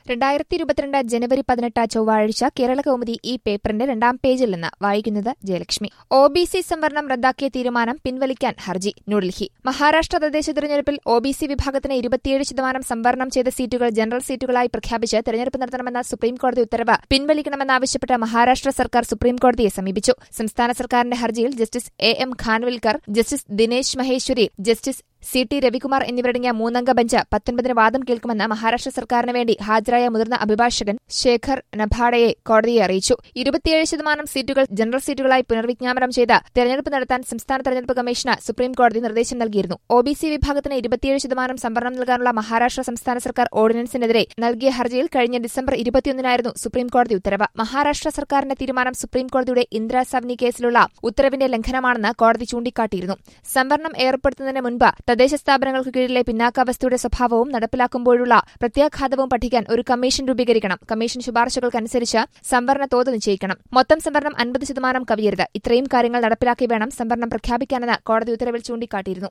രണ്ടായിരത്തി ഇരുപത്തിരണ്ട് ജനുവരി പതിനെട്ട് ചൊവ്വാഴ്ച കേരള കൗമുദി ഈ പേപ്പറിന്റെ രണ്ടാം പേജിൽ നിന്ന് വായിക്കുന്നത് ജയലക്ഷ്മി ഒ ബി സി സംവരണം റദ്ദാക്കിയ തീരുമാനം പിൻവലിക്കാൻ ഹർജി ന്യൂഡൽഹി മഹാരാഷ്ട്ര തദ്ദേശ തെരഞ്ഞെടുപ്പിൽ ഒ ബി സി വിഭാഗത്തിന് ഇരുപത്തിയേഴ് ശതമാനം സംവരണം ചെയ്ത സീറ്റുകൾ ജനറൽ സീറ്റുകളായി പ്രഖ്യാപിച്ച് തെരഞ്ഞെടുപ്പ് നടത്തണമെന്ന സുപ്രീംകോടതി ഉത്തരവ് പിൻവലിക്കണമെന്നാവശ്യപ്പെട്ട് മഹാരാഷ്ട്ര സർക്കാർ സുപ്രീംകോടതിയെ സമീപിച്ചു സംസ്ഥാന സർക്കാരിന്റെ ഹർജിയിൽ justice A M Khanwilkar justice Dinesh Maheshwari justice C T Ravikumar എന്നിവരടങ്ങിയ മൂന്നംഗ ബെഞ്ച് പത്തൊൻപതിന് വാദം കേൾക്കുമെന്ന് മഹാരാഷ്ട്ര സർക്കാരിന് വേണ്ടി ഹാജരായ മുതിർന്ന അഭിഭാഷകൻ ശേഖർ നഭാഡയെ കോടതിയെ അറിയിച്ചു ഇരുപത്തിയേഴ് ശതമാനം സീറ്റുകൾ ജനറൽ സീറ്റുകളായി പുനർവിജ്ഞാപനം ചെയ്ത് തെരഞ്ഞെടുപ്പ് നടത്താൻ സംസ്ഥാന തെരഞ്ഞെടുപ്പ് കമ്മീഷന് സുപ്രീംകോടതി നിർദ്ദേശം നൽകിയിരുന്നു ഒ ബി സി വിഭാഗത്തിന് ഇരുപത്തിയേഴ് ശതമാനം സംവരണം നൽകാനുള്ള മഹാരാഷ്ട്ര സംസ്ഥാന സർക്കാർ ഓർഡിനൻസിനെതിരെ നൽകിയ ഹർജിയിൽ കഴിഞ്ഞ ഡിസംബർ ഇരുപത്തിയൊന്നിനായിരുന്നു സുപ്രീംകോടതി ഉത്തരവ് മഹാരാഷ്ട്ര സർക്കാരിന്റെ തീരുമാനം സുപ്രീംകോടതിയുടെ ഇന്ദിരാ സവ്നി കേസിലുള്ള ഉത്തരവിന്റെ ലംഘനമാണെന്ന് കോടതി ചൂണ്ടിക്കാട്ടിയിരുന്നു സംവരണം ഏർപ്പെടുത്തുന്നതിന് മുൻപ് തദ്ദേശ സ്ഥാപനങ്ങൾക്ക് കീഴിലെ പിന്നാക്കാവസ്ഥയുടെ സ്വഭാവവും നടപ്പിലാക്കുമ്പോഴുള്ള പ്രത്യാഘാതവും പഠിക്കാൻ ഒരു കമ്മീഷൻ രൂപീകരിക്കണം കമ്മീഷൻ ശുപാർശകൾക്കനുസരിച്ച് സംവരണ തോത് നിശ്ചയിക്കണം മൊത്തം സംവരണം അൻപത് ശതമാനം കവിയരുത് ഇത്രയും കാര്യങ്ങൾ നടപ്പിലാക്കി വേണം സംവരണം പ്രഖ്യാപിക്കാനെന്ന് കോടതി ഉത്തരവിൽ ചൂണ്ടിക്കാട്ടിയിരുന്നു